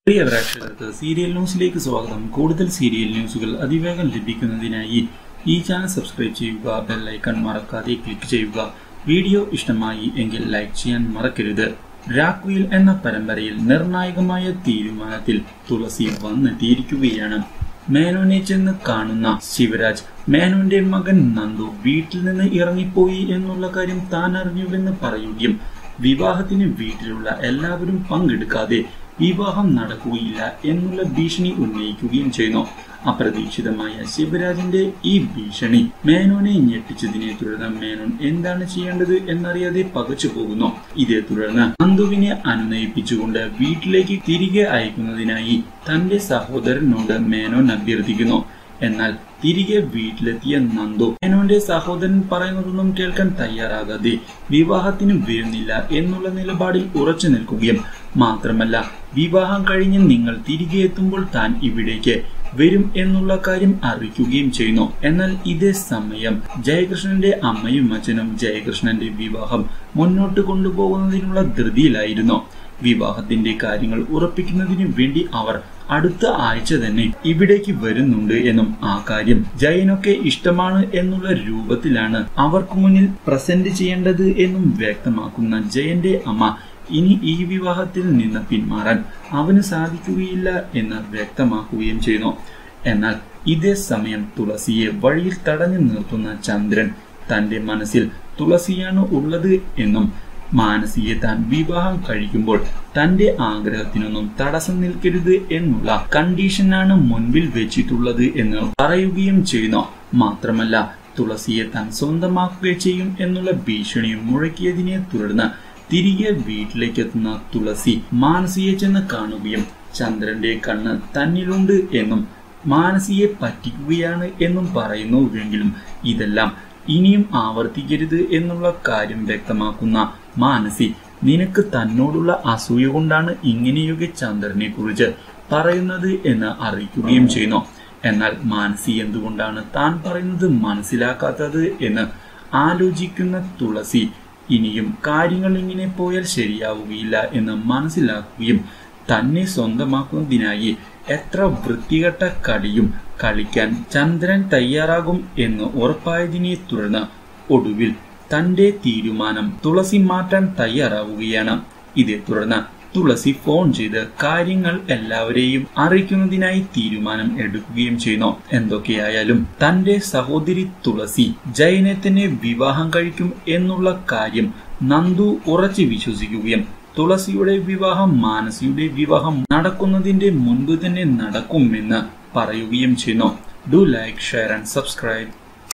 പ്രിയ പ്രേക്ഷകർക്ക് സീരിയൽ ന്യൂസിലേക്ക് സ്വാഗതം കൂടുതൽ സീരിയൽ ന്യൂസുകൾ അതിവേഗം ലഭിക്കുന്നതിനായി ഈ ചാനൽ സബ്സ്ക്രൈബ് ചെയ്യുക ബെല്ലൈക്കൺ മറക്കാതെ ക്ലിക്ക് ചെയ്യുക വീഡിയോ ഇഷ്ടമായി എങ്കിൽ ലൈക്ക് ചെയ്യാൻ മറക്കരുത് രാക്കുയിൽ എന്ന പരമ്പരയിൽ നിർണായകമായ തീരുമാനത്തിൽ തുളസി വന്നെത്തിയിരിക്കുകയാണ് മേനോനെ ചെന്ന് കാണുന്ന ശിവരാജ് മേനോന്റെ മകൻ നന്ദു വീട്ടിൽ നിന്ന് ഇറങ്ങിപ്പോയി എന്നുള്ള കാര്യം താൻ അറിഞ്ഞുവെന്ന് പറയുകയും വിവാഹത്തിന് വീട്ടിലുള്ള എല്ലാവരും പങ്കെടുക്കാതെ വിവാഹം നടക്കുകയില്ല എന്നുള്ള ഭീഷണി ഉന്നയിക്കുകയും ചെയ്യുന്നു അപ്രതീക്ഷിതമായ ശിവരാജിന്റെ ഈ ഭീഷണി മേനോനെ ഞെട്ടിച്ചതിനെ തുടർന്ന് മേനോൻ എന്താണ് ചെയ്യേണ്ടത് എന്നറിയാതെ പകച്ചു പോകുന്നു ഇതേ തുടർന്ന് നന്ദുവിനെ അനുനയിപ്പിച്ചുകൊണ്ട് വീട്ടിലേക്ക് തിരികെ അയക്കുന്നതിനായി തന്റെ സഹോദരനോട് മേനോൻ അഭ്യർത്ഥിക്കുന്നു എന്നാൽ തിരികെ വീട്ടിലെത്തിയ നന്ദു മേനോന്റെ സഹോദരൻ പറയുന്നതൊന്നും കേൾക്കാൻ തയ്യാറാകാതെ വിവാഹത്തിന് വരുന്നില്ല എന്നുള്ള നിലപാടിൽ ഉറച്ചു നിൽക്കുകയും മാത്രമല്ല വിവാഹം കഴിഞ്ഞ് നിങ്ങൾ തിരികെ എത്തുമ്പോൾ താൻ ഇവിടേക്ക് വരും എന്നുള്ള കാര്യം അറിയിക്കുകയും ചെയ്യുന്നു എന്നാൽ ഇതേ സമയം ജയകൃഷ്ണന്റെ അമ്മയും അച്ഛനും ജയകൃഷ്ണന്റെ വിവാഹം മുന്നോട്ട് കൊണ്ടുപോകുന്നതിനുള്ള ധൃതിയിലായിരുന്നു വിവാഹത്തിന്റെ കാര്യങ്ങൾ ഉറപ്പിക്കുന്നതിന് വേണ്ടി അവർ അടുത്ത ആഴ്ച തന്നെ ഇവിടേക്ക് വരുന്നുണ്ട് എന്നും ആ കാര്യം ജയനൊക്കെ ഇഷ്ടമാണ് എന്നുള്ള രൂപത്തിലാണ് അവർക്ക് മുന്നിൽ പ്രസന്റ് ചെയ്യേണ്ടത് എന്നും വ്യക്തമാക്കുന്ന ജയന്റെ അമ്മ ഇനി ഈ വിവാഹത്തിൽ നിന്ന് പിന്മാറാൻ അവന് സാധിക്കുകയില്ല എന്ന് വ്യക്തമാക്കുകയും ചെയ്യുന്നു എന്നാൽ ഇതേ സമയം തുളസിയെ വഴിയിൽ തടഞ്ഞു നിർത്തുന്ന ചന്ദ്രൻ തന്റെ മനസ്സിൽ തുളസിയാണ് ഉള്ളത് എന്നും മാനസിയെ താൻ വിവാഹം കഴിക്കുമ്പോൾ തന്റെ ആഗ്രഹത്തിനൊന്നും തടസ്സം നിൽക്കരുത് എന്നുള്ള കണ്ടീഷനാണ് മുൻപിൽ വെച്ചിട്ടുള്ളത് എന്ന് പറയുകയും ചെയ്യുന്നു മാത്രമല്ല തുളസിയെ താൻ സ്വന്തമാക്കുക ചെയ്യും എന്നുള്ള ഭീഷണിയും മുഴക്കിയതിനെ തുടർന്ന് തിരികെ വീട്ടിലേക്ക് എത്തുന്ന തുളസി മാനസിയെ ചെന്ന് കാണുകയും ചന്ദ്രന്റെ കണ്ണ് തന്നിലുണ്ട് എന്നും മാനസിയെ പറ്റിക്കുകയാണ് എന്നും പറയുന്നുവെങ്കിലും ഇതെല്ലാം ഇനിയും ആവർത്തിക്കരുത് എന്നുള്ള കാര്യം വ്യക്തമാക്കുന്ന മാനസി നിനക്ക് തന്നോടുള്ള അസൂയ കൊണ്ടാണ് ഇങ്ങനെയൊക്കെ ചന്ദ്രനെ കുറിച്ച് പറയുന്നത് എന്ന് അറിയിക്കുകയും ചെയ്യുന്നു എന്നാൽ മാനസി എന്തുകൊണ്ടാണ് താൻ പറയുന്നത് മനസ്സിലാക്കാത്തത് എന്ന് ആലോചിക്കുന്ന തുളസി ഇനിയും കാര്യങ്ങൾ ഇങ്ങനെ പോയാൽ ശരിയാവുകയില്ല എന്ന് മനസ്സിലാക്കുകയും തന്നെ സ്വന്തമാക്കുന്നതിനായി എത്ര വൃത്തികെട്ട കളിയും കളിക്കാൻ ചന്ദ്രൻ തയ്യാറാകും എന്ന് ഉറപ്പായതിനെ തുടർന്ന് ഒടുവിൽ തന്റെ തീരുമാനം തുളസി മാറ്റാൻ തയ്യാറാവുകയാണ് ഇതേ തുടർന്ന് തുളസി ഫോൺ ചെയ്ത് കാര്യങ്ങൾ എല്ലാവരെയും അറിയിക്കുന്നതിനായി തീരുമാനം എടുക്കുകയും ചെയ്യുന്നു എന്തൊക്കെയായാലും തന്റെ സഹോദരി തുളസി ജയനെ തന്നെ വിവാഹം കഴിക്കും എന്നുള്ള കാര്യം നന്ദു ഉറച്ചു വിശ്വസിക്കുകയും തുളസിയുടെ വിവാഹം മാനസിയുടെ വിവാഹം നടക്കുന്നതിന്റെ മുൻപ് തന്നെ നടക്കുമെന്ന് പറയുകയും ചെയ്യുന്നു do like share and subscribe